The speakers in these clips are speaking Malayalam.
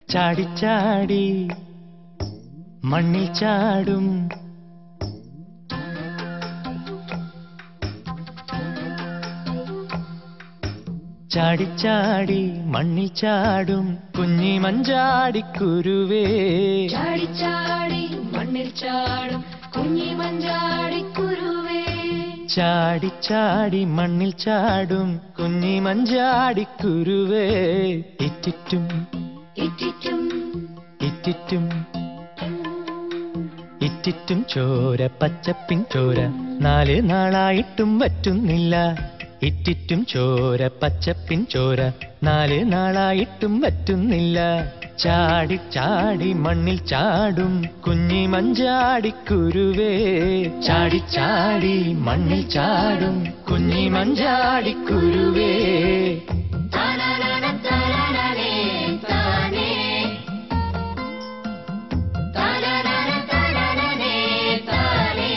ചാടിച്ചാടി മണ്ണിൽ ചാടും ചാടിച്ചാടി മണ്ണിൽ ചാടും കുഞ്ഞി മഞ്ചാടിക്കുരുവേ ചാടിച്ചാടി മണ്ണിൽ ചാടും കുഞ്ഞി മഞ്ചാടി കുരുവേ ചാടിച്ചാടി മണ്ണിൽ ചാടും കുഞ്ഞി മഞ്ചാടിക്കുരുവേ ഇറ്റിറ്റും ഇറ്റിറ്റും ഇറ്റിറ്റും ഇറ്റിറ്റും ചോര പച്ചപ്പിൻ ചോര നാല് നാളായിട്ടും പറ്റുന്നില്ല ഇറ്റിറ്റും ചോര പച്ചപ്പിൻ ചോര നാല് നാളായിട്ടും പറ്റുന്നില്ല ചാടി ചാടി മണ്ണിൽ ചാടും കുഞ്ഞി മഞ്ചാടിക്കുരുവേ ചാടി ചാടി മണ്ണിൽ ചാടും കുഞ്ഞി മഞ്ചാടിക്കുരുവേ താനാനാന താനാനാനേ താനേ താനാനാന താനാനാനേ താനേ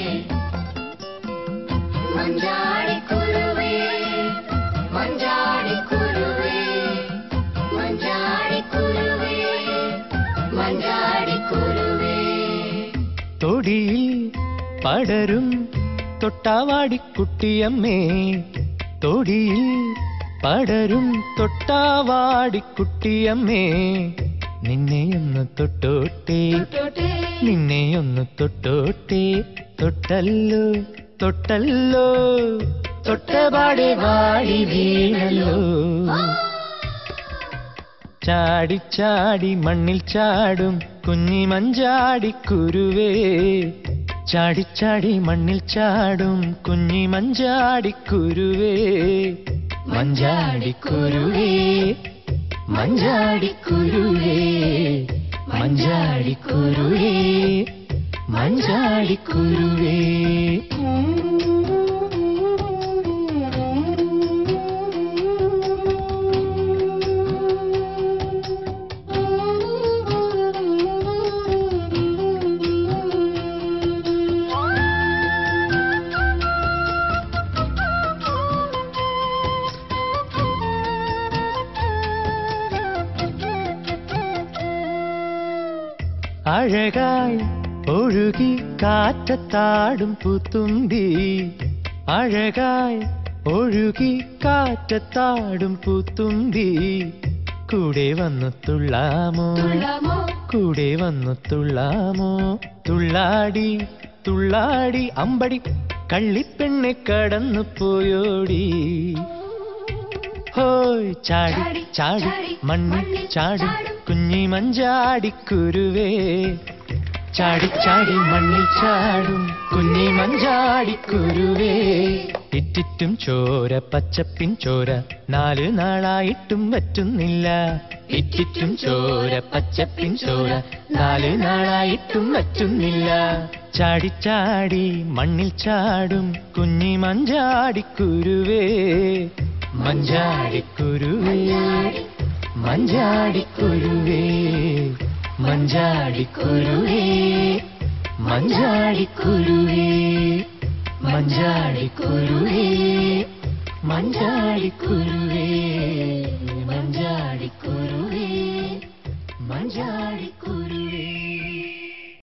മഞ്ചാടി കുരുവേ മഞ്ചാടി കുരുവേ മഞ്ചാടി കുരുവേ മഞ്ചാടി കുരുവേ തൊടിയിൽ പടരും തൊട്ടാവാടിക്കുട്ടിയമ്മേ തൊടിയിൽ പടരും തൊട്ടാവാടിക്കുട്ടിയമ്മേ നിന്നെയൊന്ന് തൊട്ടോട്ടെ തൊട്ടോട്ടെ നിന്നെയൊന്ന് തൊട്ടോട്ടെ തൊട്ടല്ലോ തൊട്ടല്ലോ തൊട്ടപാടെ വാടി വീണല്ലോ ചാടി ചാടി മണ്ണിൽ ചാടും കുഞ്ഞി മഞ്ചാടിക്കുരുവേ ചാടിച്ചാടി മണ്ണിൽ ചാടും കുഞ്ഞി മഞ്ചാടിക്കുരുവേ മഞ്ചാടിക്കുരുവേ മഞ്ചാടിക്കുരുവേ മഞ്ചാടിക്കുരുവേ മഞ്ചാടിക്കുരുവേ അഴകായി ഒഴുകി കാറ്റത്താടും പുത്തുമ്പി അഴകായി ഒഴുകി കാറ്റത്താടും പുത്തുമ്പി കൂടെ വന്നു തുള്ളാമോ തുള്ളാമോ കൂടെ വന്നു തുള്ളാമോ തുള്ളാടി തുള്ളാടി അമ്പടി കള്ളിപ്പെണ്ണെ കടന്നു പോയോടി ഹോയ് ചാടി ചാടി മണ്ണിൽ ചാടി കുഞ്ഞി മഞ്ചാടിക്കുരുവേ ചാടി ചാടി മണ്ണിൽ ചാടും കുഞ്ഞി മഞ്ചാടിക്കുരുവേ ഇറ്റിറ്റും ചോര പച്ചപ്പിൻ ചോര നാല് നാളായിട്ടും പറ്റുന്നില്ല ഇറ്റിറ്റും ചോര പച്ചപ്പിൻ ചോര നാല് നാളായിട്ടും പറ്റുന്നില്ല ചാടി ചാടി മണ്ണിൽ ചാടും കുഞ്ഞി മഞ്ചാടിക്കുരുവേ മഞ്ചാടിക്കുരുവേ മഞ്ചാടിക്കുരുവേ മഞ്ചാടിക്കുരുവേ മഞ്ചാടിക്കുരുവേ മഞ്ചാടിക്കുരുവേ മഞ്ചാടിക്കുരുവേ മഞ്ചാടിക്കുരുവേ മഞ്ചാടി